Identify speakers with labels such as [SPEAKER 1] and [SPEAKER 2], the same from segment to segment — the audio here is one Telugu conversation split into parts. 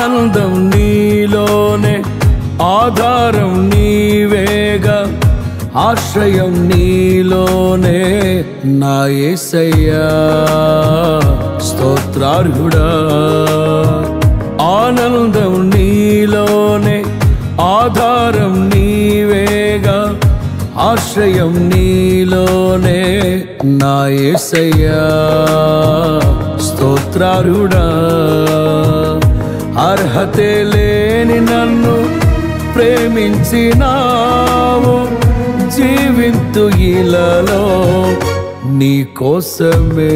[SPEAKER 1] ఆనందం నీలోనే ఆధారం నీవేగా ఆశ్రయం నీలోనే నా యేసయ్యా స్తోత్రార్హుడా ఆనందం నీలోనే ఆధారం నీవేగా ఆశ్రయం నీలోనే నా యేసయ్యా స్తోత్రారుడా అర్హతే లేని నన్ను ప్రేమించినావు జీవింతు ఇలలో నీ కోసమే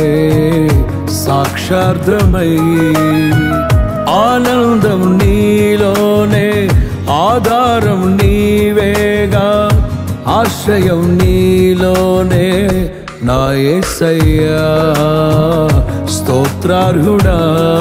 [SPEAKER 1] సాక్షార్థమై ఆనందం నీలోనే ఆధారం నీవేగా ఆశ్రయం నీలోనే నా యేసయ్యా స్తోత్రార్హుడా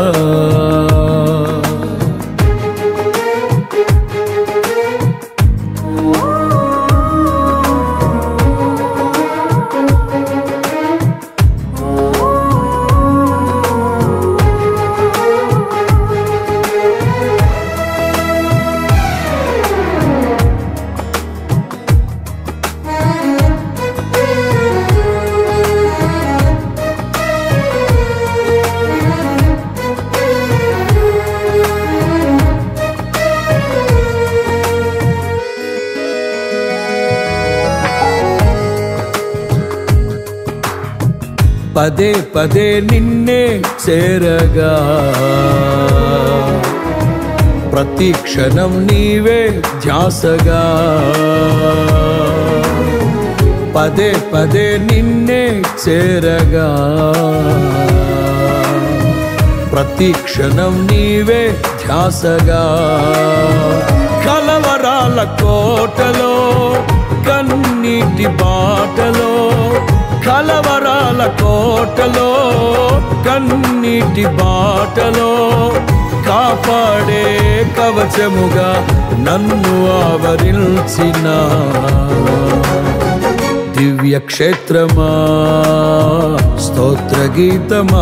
[SPEAKER 1] పదే పదే నిన్నే చేరగా ప్రతి క్షణం నీవే ధ్యాసగా పదే పదే నిన్నే చేరగా ప్రతి క్షణం నీవే ధ్యాసగా కలవరాల కోటలో కన్నీటి బాటలో కలవరాల కోటలో కన్నీటి బాటలో కాపాడే కవచముగా నన్ను ఆవరించిన దివ్య క్షేత్రమా స్తోత్ర గీతమా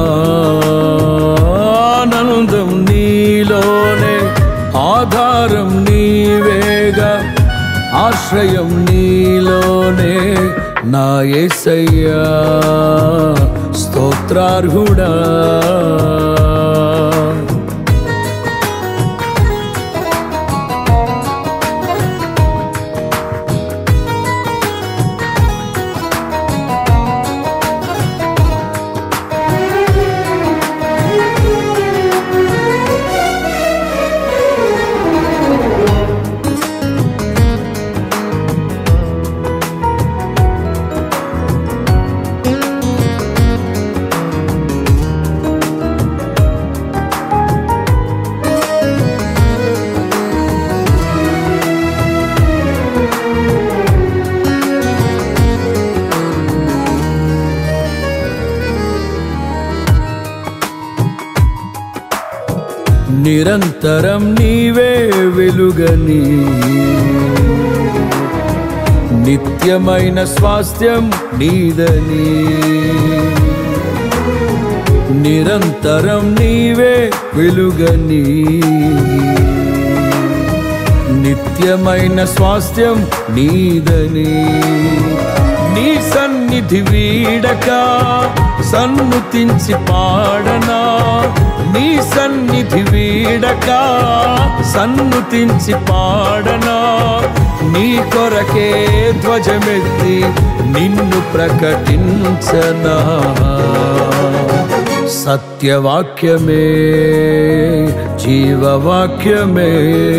[SPEAKER 1] ఆనందం నీలోనే ఆధారం నీవేగా ఆశ్రయం నీలోనే నా యేసయ్యా స్తోత్రార్హుడా నిరంతరం నీవే వెలుగని నిత్యమైన స్వాస్థ్యం నీదని నిరంతరం నీవే వెలుగని నిత్యమైన స్వాస్థ్యం నీదని నీ సన్నిధి వీడక సన్నుతించి పాడనా నీ సన్నిధి వీడక సన్నుతించి పాడనా నీ కొరకే ధ్వజమెత్తి నిన్ను ప్రకటించనా సత్యవాక్యమే జీవవాక్యమే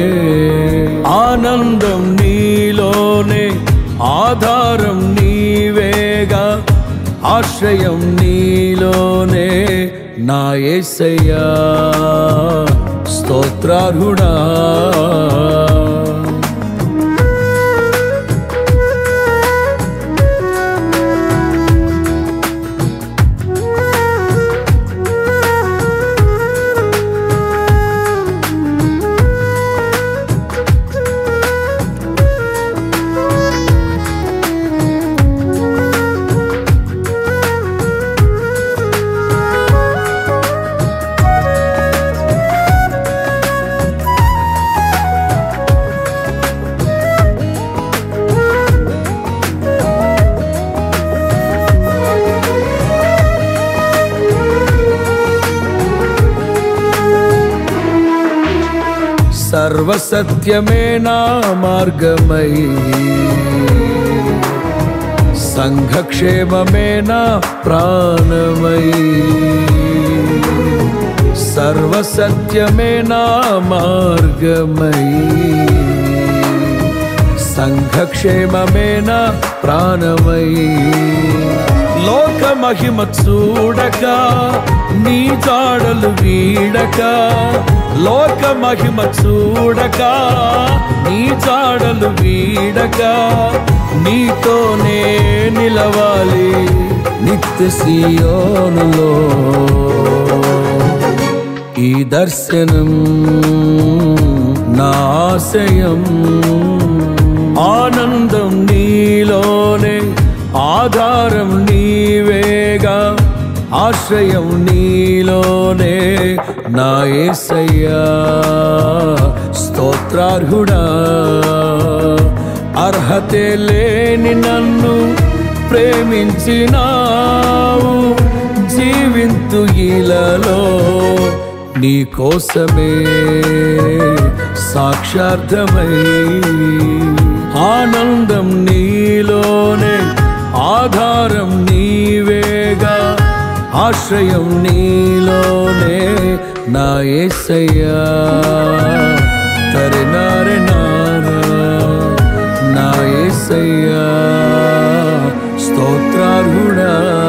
[SPEAKER 1] ఆనందం నీలోనే ఆధారం నీవేగా ఆశ్రయం నీలోనే నా యేసయ్యా స్తోత్రార్హుడా సర్వసత్యమే నా మార్గమై సంఘక్షేమమే నా ప్రాణమై సర్వసత్యమే నా మార్గమై సంఘక్షేమమే నా ప్రాణమై లోక మహిమ చూడక నీ జాడలు వీడక లోక మహిమ చూడక నీ జాడలు వీడక నీతోనే నిలవాలి నిత్య సియోనులో ఈ దర్శనం నా ఆశయం ఆనందం నీలోనే ఆధారం నీవేగా ఆశ్రయం నీలోనే నా ఏసయ్యా స్తోత్రార్హుడా అర్హతే లేని నన్ను ప్రేమించినావు జీవింతు ఇలలో నీ కోసమే సాక్షార్థమై ఆనందం నీలోనే ఆధారం నీవేగా ఆశ్రయం నీలోనే నా ఏసయ్యా తరినారె నారా నా ఏసయ్యా స్తోత్రార్హుడా